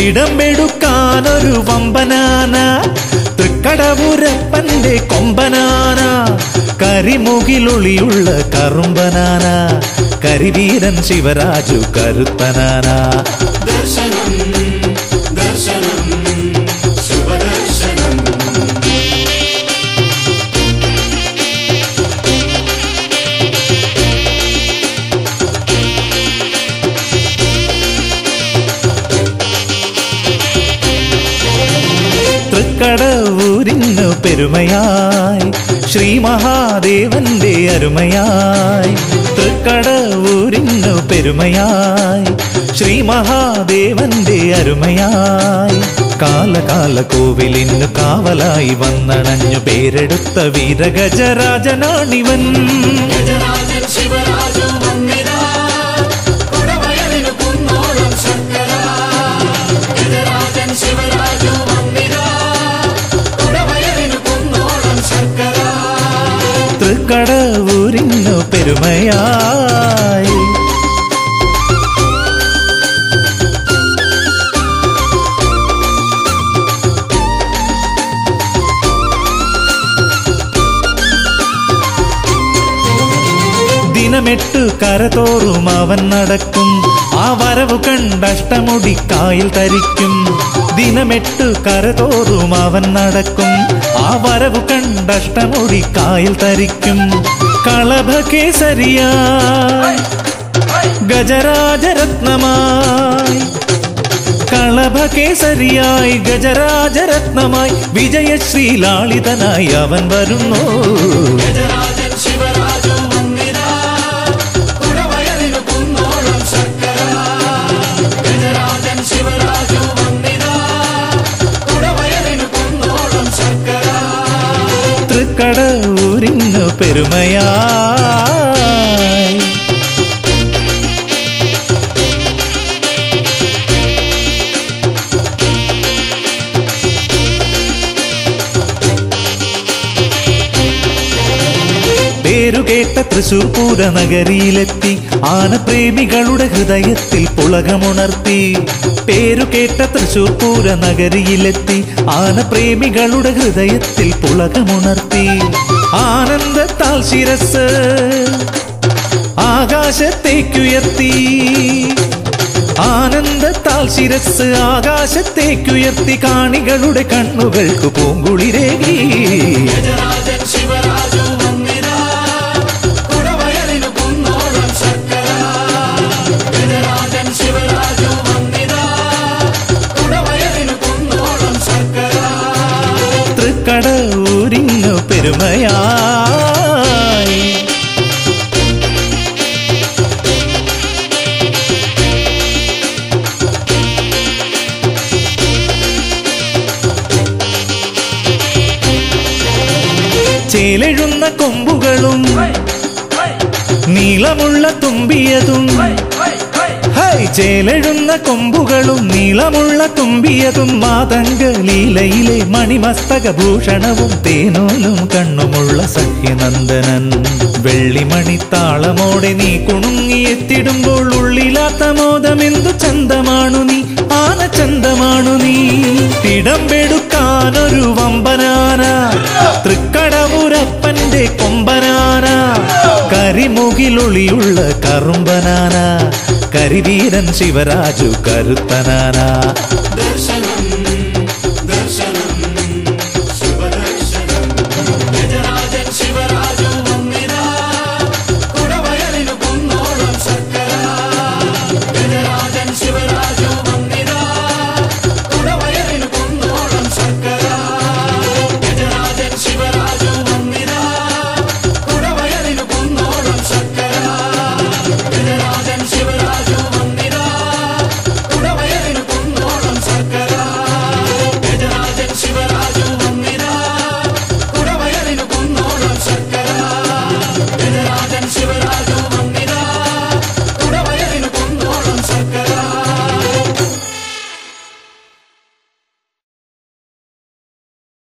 തിടമ്പെടുക്കാനൊരു വമ്പനാന തൃക്കടവുരപ്പന്റെ കൊമ്പനാന കരിമുകിലൊളിയുള്ള കറുമ്പനാന കരിവീരൻ ശിവരാജു കരുത്തനാന ദർശനം ദർശനം ശുഭദർശനം തൃക്കടവൂരിന്നു പെരുമയായി ശ്രീ മഹാദേവന്റെ അരുമയായി തൃക്കടവൂരിന്നു പെരുമയായി ശ്രീ മഹാദേവന്റെ അരുമയായി കാലകാല കോവിലിന്നു കാവലായി വന്നണഞ്ഞു പേരെടുത്ത വീരഗജരാജനാണിവൻ ഗജരാജൻ ശിവരാജു വന്നിത കുടവയലിനു കുന്നോളം ശങ്കര ഗജരാജൻ ശിവരാജു വന്നിത കുടവയലിനു കുന്നോളം ശങ്കര തൃക്കടവൂരിന്നു പെരുമയായി ദിനമെട്ടു കരതോറും അവൻ നടക്കും ആ വരവു കണ്ടഷ്ടമുടി കായിൽ തരിക്കും ദിനമെട്ടു കരതോറും അവൻ നടക്കും ആ വരവു കണ്ടഷ്ടമുടി കായിൽ തരിക്കും കളഭകേസരിയായി ഗജരാജരത്നമായി കളഭകേസരിയായി ഗജരാജരത്നമായി വിജയശ്രീ ലാളിതനായി അവൻ വരുന്നു ഗജരാജൻ ശിവരാജു വന്നിത കുടവയലിനു കുന്നോളം ശങ്കര ഗജരാജൻ ശിവരാജു വന്നിത കുടവയലിനു കുന്നോളം ശങ്കര തൃക്കടവൂരിന്നു പെരുമയായി പേരുകേട്ട തൃശൂർ പൂര നഗരിയിലെത്തി ആനപ്രേമികളുടെ ഹൃദയത്തിൽ പുളകമുണർത്തി പേരുകേട്ട തൃശൂർ പൂര നഗരിയിലെത്തി ആനപ്രേമികളുടെ ഹൃദയത്തിൽ പുളകമുണർത്തി ആനന്ദത്താൽ ശിരസ് ആകാശത്തേക്കുയർത്തി ആനന്ദത്താൽ ശിരസ് ആകാശത്തേക്കുയർത്തി കാണികളുടെ കണ്ണുകൾക്ക് പൂങ്കുളിരേകി ഗജരാജൻ ശിവരാജു വന്നിത കുടവയലിനു കുന്നോളം ശങ്കര ഗജരാജൻ ശിവരാജു വന്നിത കുടവയലിനു കുന്നോളം ശങ്കര തൃക്കടൂരിന്നു പെരുമയായി ചേലെഴുന്ന കൊമ്പുകളും നീളമുള്ള തുമ്പിയതും ഹൈ ചേലെഴുന്ന കൊമ്പുകളും നീളമുള്ള തുമ്പിയതും മാതംഗ ലീലയിലെ മണിമസ്തക ഭൂഷണവും തേനോലും കണ്ണുമുള്ള സഖ്യനന്ദനൻ വെള്ളിമണിത്താളമോടെ നീ കുണുങ്ങിയെത്തിടുമ്പോൾ ഉള്ളിലാത്ത മോദമെന്തു ചന്തമാണു നീ ആന ചന്തമാണു നീ തിടമ്പെടുക്കാനൊരു വമ്പനാന തൃക്കടവുരപ്പന്റെ കൊമ്പനാന കരിമുകിലൊളിയുള്ള കറുമ്പനാന കരിവീരൻ ശിവരാജു കരുത്തനാന ദർശനം